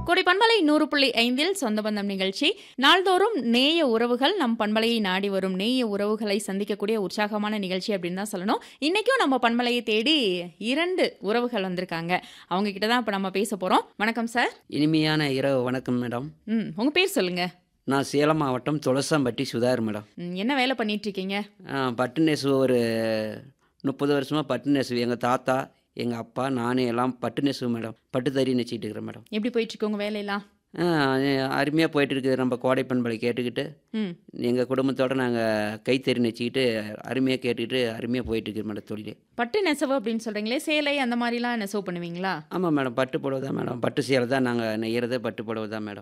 கொடை பண்பலை நூறு புள்ளி ஐந்தில் சொந்த பந்தம் நிகழ்ச்சி நாள்தோறும் நேய உறவுகள் நம் பண்பலையை நாடி வரும் நேய உறவுகளை சந்திக்கக்கூடிய உற்சாகமான நிகழ்ச்சி அப்படின்னு தான் சொல்லணும் இன்னைக்கும் நம்ம பண்பலையை தேடி இரண்டு உறவுகள் வந்திருக்காங்க அவங்க கிட்ட தான் இப்போ நம்ம பேச போறோம் வணக்கம் சார் இனிமையான இரவு வணக்கம் மேடம் ம் உங்க பேர் சொல்லுங்க நான் சேலம் மாவட்டம் துளசம்பட்டி சுதார் மேடம் ம், என்ன வேலை பண்ணிட்டு இருக்கீங்க ஆ, பட்டு நெசவு ஒரு முப்பது வருஷமாக பட்டு நெசவு எங்கள் தாத்தா எங்கள் அப்பா நானே எல்லாம் பட்டு நெசவு மேடம் பட்டு தறி நெச்சிக்கிட்டு இருக்கிறேன் மேடம் எப்படி போயிட்டு இருக்கு உங்க வேலையெல்லாம் அருமையாக போயிட்டு இருக்குது நம்ம கோடை பண்பலை கேட்டுக்கிட்டு ம் எங்கள் குடும்பத்தோடு நாங்கள் கைத்தறி நெச்சிக்கிட்டு அருமையாக கேட்டுக்கிட்டு அருமையாக போயிட்டு இருக்குது மேடம் தொழில் பட்டு நெசவு அப்படின்னு சொல்றீங்களே சேலை அந்த மாதிரிலாம் நெசவு பண்ணுவீங்களா ஆமாம் மேடம் பட்டு புடவை தான் மேடம் பட்டு சேலை தான் நாங்கள் நெய்யறதே பட்டு புடவை தான் மேடம்